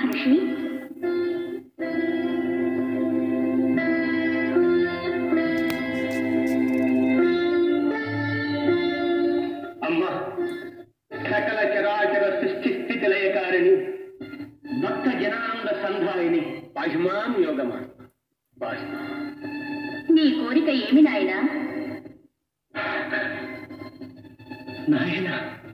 మహర్షి అమ్మా సకల చరాచర సృష్టి స్థితి లయకారిణి భక్త జనానంద సంధాయిని పాహిమాం యోగమా పాహిమా నీ కోరిక ఏమి నాయనా నాయన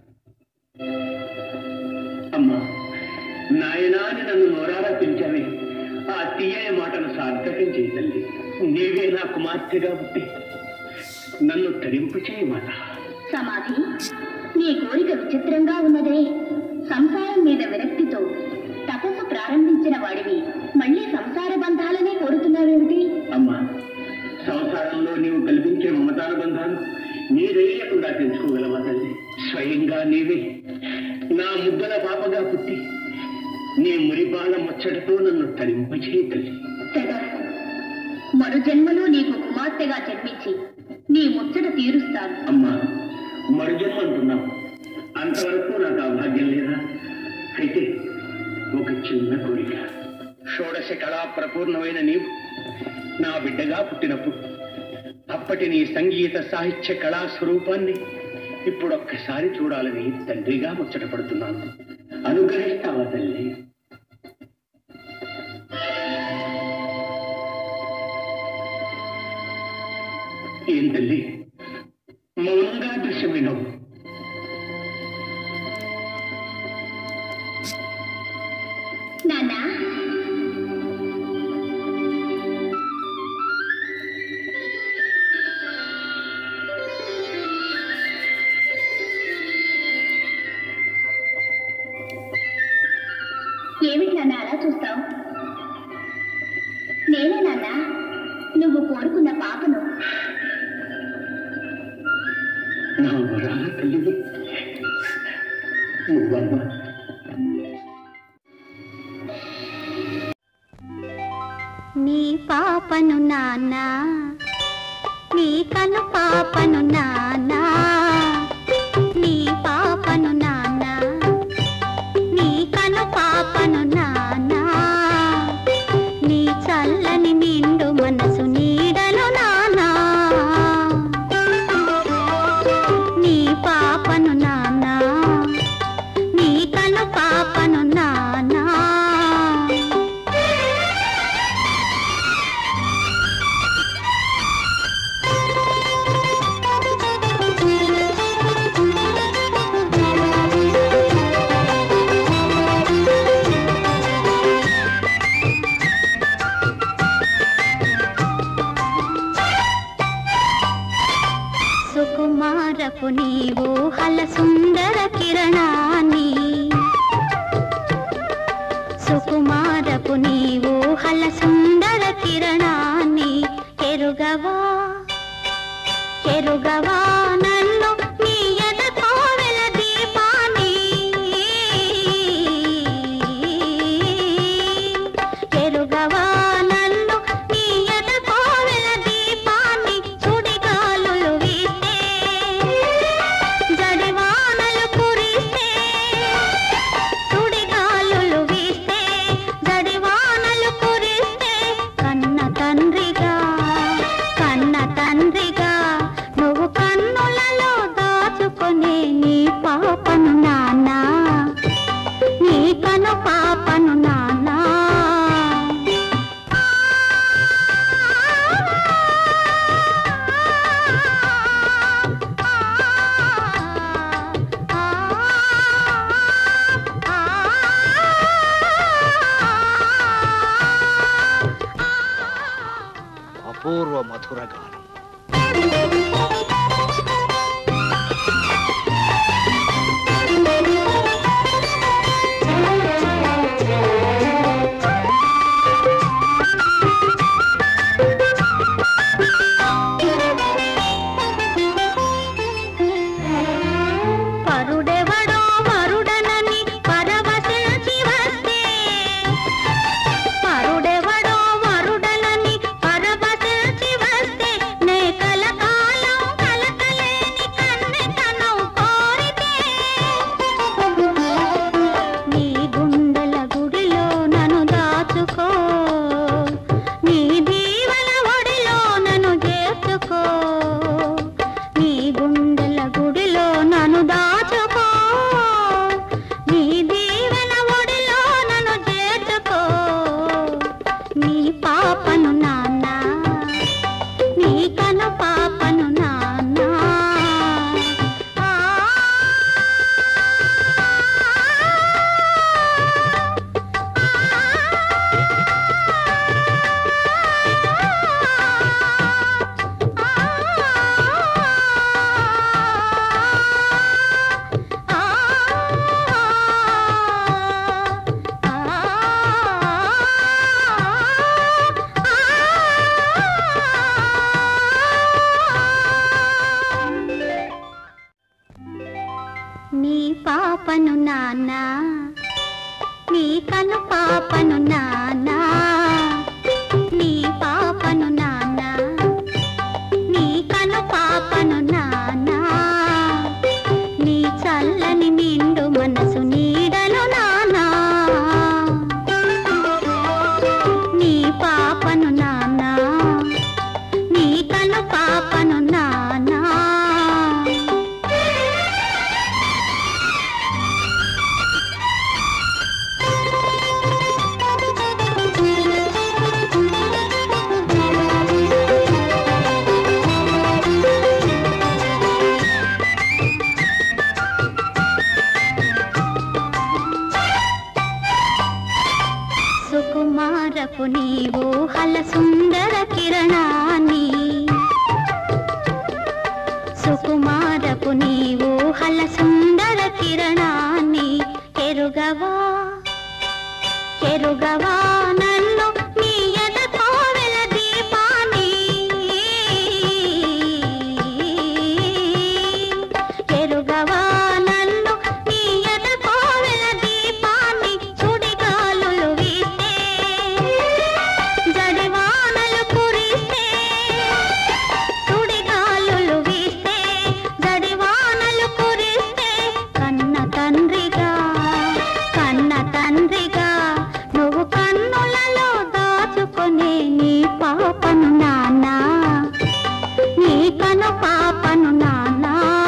అమ్మా నాయనా అని నన్ను నోరారా పెంచావే ఆ తీయని మాటను సార్థకం చేయి తల్లి నీవే నా కుమార్తెగా పుట్టి నన్ను తరింపు చేయి మాట సమాధి నీ కోరిక విచిత్రంగా ఉన్నదే సంసారం మీద విరక్తితో తపస్సు ప్రారంభించిన వాడివి మళ్ళీ సంసార బంధాలనే కోరుతున్నావేమిటి అమ్మా సంసారంలో నీవు కల్పించే మమతానుబంధాలు నీరేయకుండా తెంచుకోగలవా తల్లి స్వయంగా నీవే నా ముద్దల పాపగా పుట్టి నీ మురిపాల ముచ్చటతో నన్ను తరింపచేయి తల్లి తెగకు మరు జన్మలో నీకు కుమార్తెగా జన్మించి నీ ముచ్చట తీరుస్తాను అమ్మా మరుజన్మ అంటున్నావు అంతవరకు నాకు ఆ భాగ్యం లేదా అయితే ఒక చిన్న కోరిక షోడశ కళా ప్రపూర్ణమైన నీవు నా బిడ్డగా పుట్టినప్పుడు అప్పటి నీ సంగీత సాహిత్య కళా స్వరూపాన్ని ఇప్పుడు ఒక్కసారి చూడాలని తండ్రిగా ముచ్చటపడుతున్నాను అనుగ్రహిస్తావా తల్లి ఏం తల్లి మౌనంగా దృశ్యమైనవు నాన్నా ఏమిటి నాన్న అలా చూస్తావు నేనే నాన్న నువ్వు కోరుకున్న పాపను నా వరాల తల్లివి నువ్వమ్మా నీ పాపను నాన్న నీ కను పాపను నాన్న నీ పాపను నాన్న నీ కను పాపను నాన్న నీ చల్లని నిండు మనసు నీడలు నాన్న నీ పాపను నాన్న నీ కను పాపను నాన్న సుకుమారపు నీవు హల సుందర కిరణాన్ని సుకుమారపు నీవు హల సుందర కిరణాన్ని ఎరుగవా ఎరుగవా నన్ను నీ ఎద కోవెల దీపాన్ని ఎరుగవా నన్ను నీ ఎద కోవెల దీపాన్ని సుడిగాలులు వీస్తే జడివానలు కురిస్తే సుడిగాలులు వీస్తే జడివానలు కురిస్తే కన్న తండ్రిగా కన్న తండ్రిగా నువ్వు కన్నులలో దాచుకునే నీ పాపను నాన్న నీ కను పాపను నాన్న అపూర్వ మధుర గానం పరుడెవడో వరుడనని పరవశించి వస్తే పరుడెవడో వరుడనని పరవశించి వస్తే పాపను నాన్నా నీ పాపను నాన్నా నీ కను పాపను నాన్నా నీ చల్లని నిండు మనసు నీడను నాన్నా నీ పాపను నాన్నా నీ కను పాపను నాన్నా సుకుమారపు నీవు హల సుందర కిరణాన్ని సుకుమారపు నీవు హల సుందర కిరణాన్ని ఎరుగవా ఎరుగవా నన్ను నీ ఎద కోవెల దీపాన్ని ఎరుగవా నన్ను నీ ఎద కోవెల దీపాన్ని సుడిగాలులు వీస్తే జడివానలు కురిస్తే సుడిగాలులు వీస్తే జడివానలు కురిస్తే కన్న తండ్రిగా కన్న తండ్రిగా నువ్వు కన్నులలో దాచుకునే నీ పాపను నాన్న నీ కను పాపను నాన్న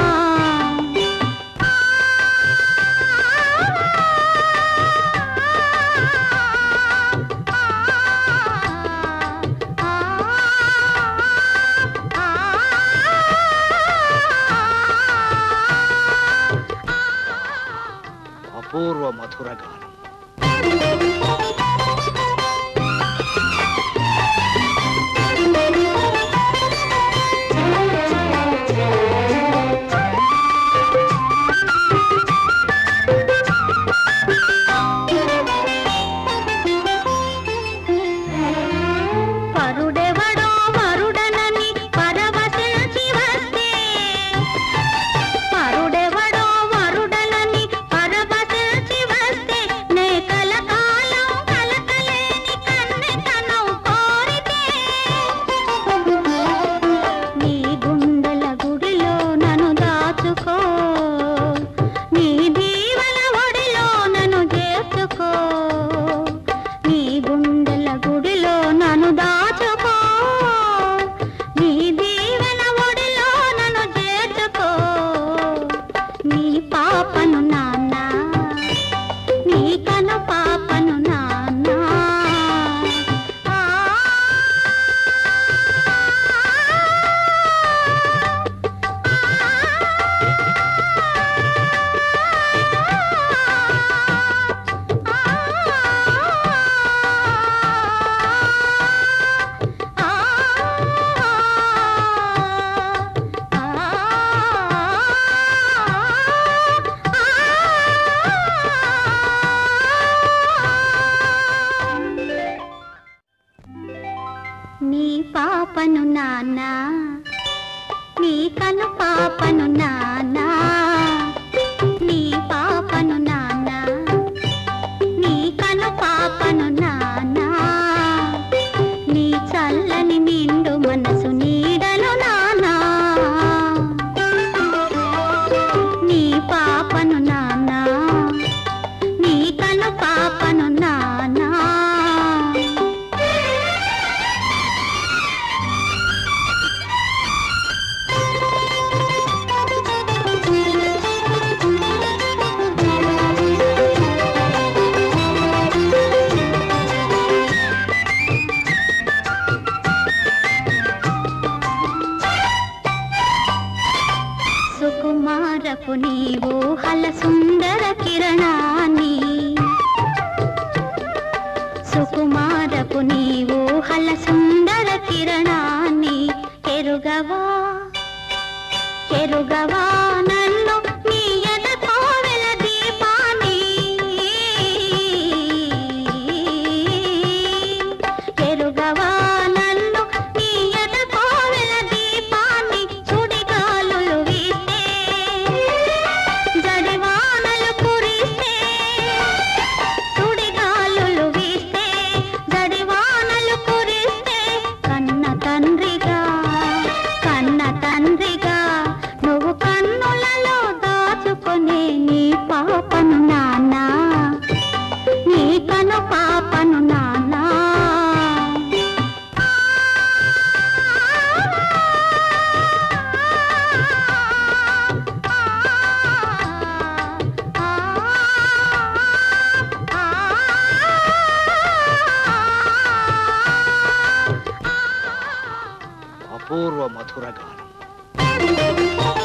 అపూర్వ మధుర గానం పరుడెవడో వరుడనని పరవశించి వస్తే పరుడెవడో వరుడనని పరవశించి వస్తే నే కలకాలం కలకలేని కన్నెతనం కోరితే నీ గుండెల గుడిలో నన్ను దాచుకో నీ దీవెన ఒడిలో నన్ను చేర్చుకో నీ గుండెల గుడిలో నన్ను దాచుకో నీ దీవెన ఒడిలో నన్ను చేర్చుకో నీ పాపను నాన్న నీ కను పాపను నాన్న ఆ నీ పాపను నాన్న నీ కను పాపను నాన్న నీ పాపను నాన్న నీ కను పాపను నాన్న నీ చల్లని నిండు మనసు నీడను నాన్న నీ పాపను నాన్న నీ కను పాపను నాన్న సుకుమారపు నీవు హల సుందర కిరణాన్ని సుకుమారపు నీవు హల సుందర కిరణాన్ని ఎరుగవా ఎరుగవా నన్ను నీ ఎద కోవెల దీపాన్ని ఎరుగవా నన్ను నీ ఎద కోవెల దీపాన్ని సుడిగాలులు వీస్తే జడివానలు కురిస్తే సుడిగాలులు అపూర్వ మధుర గానం